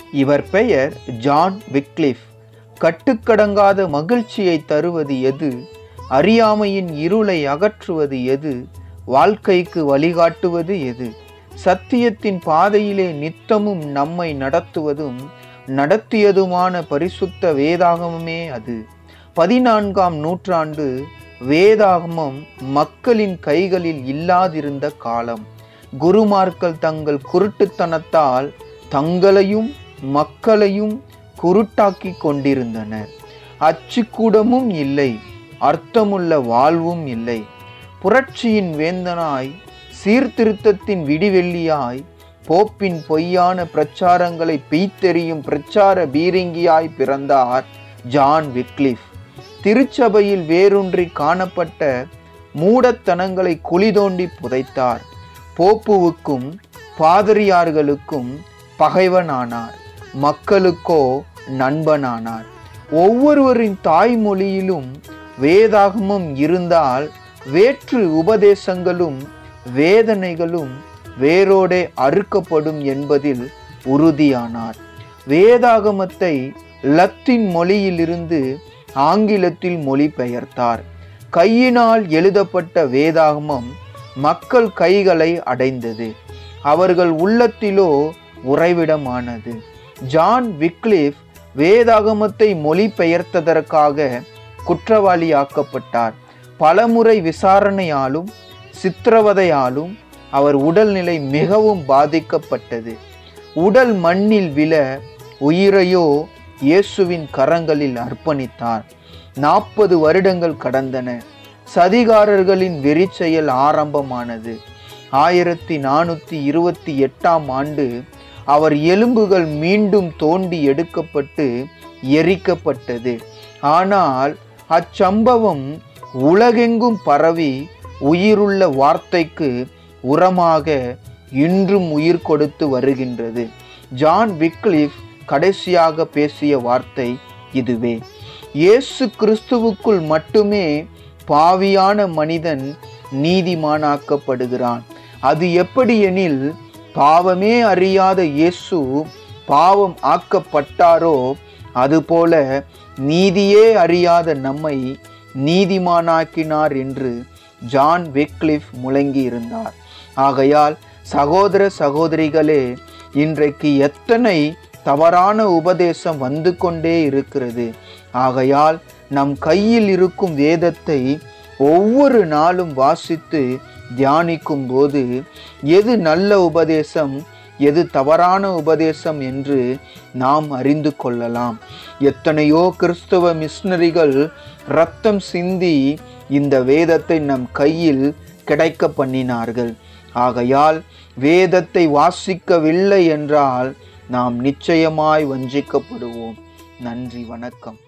இவர் பெயர் John Wycliffe கட்டுக்கடங்காத மகிழ்ச்சியை தருவது எது அறியாமையின் இருளை அகற்றுவது எது வாழ்க்கைக்கு வழிகாட்டுவது எது சத்தியத்தின் பாதையிலே நித்தமும் நம்மை நடத்துவதும் நடத்தியதுமான பரிசுத்த வேதாகமமே அது பதினான்காம் நூற்றாண்டு வேதாகமம் மக்களின் கைகளில் இல்லாதிருந்த காலம் குருமார்கள் தங்கள் குருட்டுத்தனத்தால் தங்களையும் மக்களையும் குருட்டாக்கி கொண்டிருந்தனர் அச்சுக்கூடமும் இல்லை அர்த்தமுள்ள வாழ்வும் இல்லை புரட்சியின் வேந்தனாய் சீர்திருத்தத்தின் விடிவெள்ளியாய் போப்பின் பொய்யான பிரச்சாரங்களை பெய்த்தெறியும் பிரச்சார பீரங்கியாய் பிறந்தார் ஜான் விக்லிஃப் திருச்சபையில் வேரூன்றி காணப்பட்ட மூடத்தனங்களை குழி தோண்டி புதைத்தார் போப்புவுக்கும் பாதிரியார்களுக்கும் பகைவனானார் மக்களுக்கோ நண்பனானார் ஒவ்வொருவரின் தாய்மொழியிலும் வேதாகமம் இருந்தால் வேற்று உபதேசங்களும் வேதனைகளும் வேரோடே அறுக்கப்படும் என்பதில் உறுதியானார் வேதாகமத்தை லத்தீன் மொழியிலிருந்து ஆங்கிலத்தில் மொழிபெயர்த்தார் கையினால் எழுதப்பட்ட வேதாகமம் மக்கள் கைகளை அடைந்தது அவர்கள் உள்ளத்திலோ உறைவிடமானது ஜான் விக்லிஃப் வேதாகமத்தை மொழிபெயர்த்ததற்காக குற்றவாளியாக்கப்பட்டார் பலமுறை விசாரணையாலும் சித்திரவதையாலும் அவர் உடல்நிலை மிகவும் பாதிக்கப்பட்டது உடல் மண்ணில் விழ உயிரையோ இயேசுவின் கரங்களில் அர்ப்பணித்தார் நாற்பது வருடங்கள் கடந்தன சதிகாரர்களின் வெறிச்செயல் ஆரம்பமானது ஆயிரத்தி நானூற்றி இருபத்தி எட்டாம் ஆண்டு அவர் எலும்புகள் மீண்டும் தோண்டி எடுக்கப்பட்டு எரிக்கப்பட்டது ஆனால் அச்சம்பவம் உலகெங்கும் பரவி உயிருள்ள வார்த்தைக்கு உரமாக இன்றும் உயிர் கொடுத்து வருகின்றது ஜான் விக்லிஃப் கடைசியாக பேசிய வார்த்தை இதுவே இயேசு கிறிஸ்துவுக்குள் மட்டுமே பாவியான மனிதன் நீதிமானாக்கப்படுகிறான் அது எப்படி எனில் பாவமே அறியாத இயேசு பாவம் ஆக்கப்பட்டாரோ அதுபோல நீதியே அறியாத நம்மை நீதிமானாக்கினார் என்று ஜான் வெக்லிஃப் முழங்கி இருந்தார் ஆகையால் சகோதர சகோதரிகளே இன்றைக்கு எத்தனை தவறான உபதேசம் வந்து கொண்டே இருக்கிறது ஆகையால் நம் கையில் இருக்கும் வேதத்தை ஒவ்வொரு நாளும் வாசித்து தியானிக்கும் போது எது நல்ல உபதேசம் எது தவறான உபதேசம் என்று நாம் அறிந்து கொள்ளலாம் எத்தனையோ கிறிஸ்தவ மிஷினரிகள் ரத்தம் சிந்தி இந்த வேதத்தை நம் கையில் கிடைக்க பண்ணினார்கள் ஆகையால் வேதத்தை வாசிக்கவில்லை என்றால் நாம் நிச்சயமாய் வஞ்சிக்கப்படுவோம் நன்றி வணக்கம்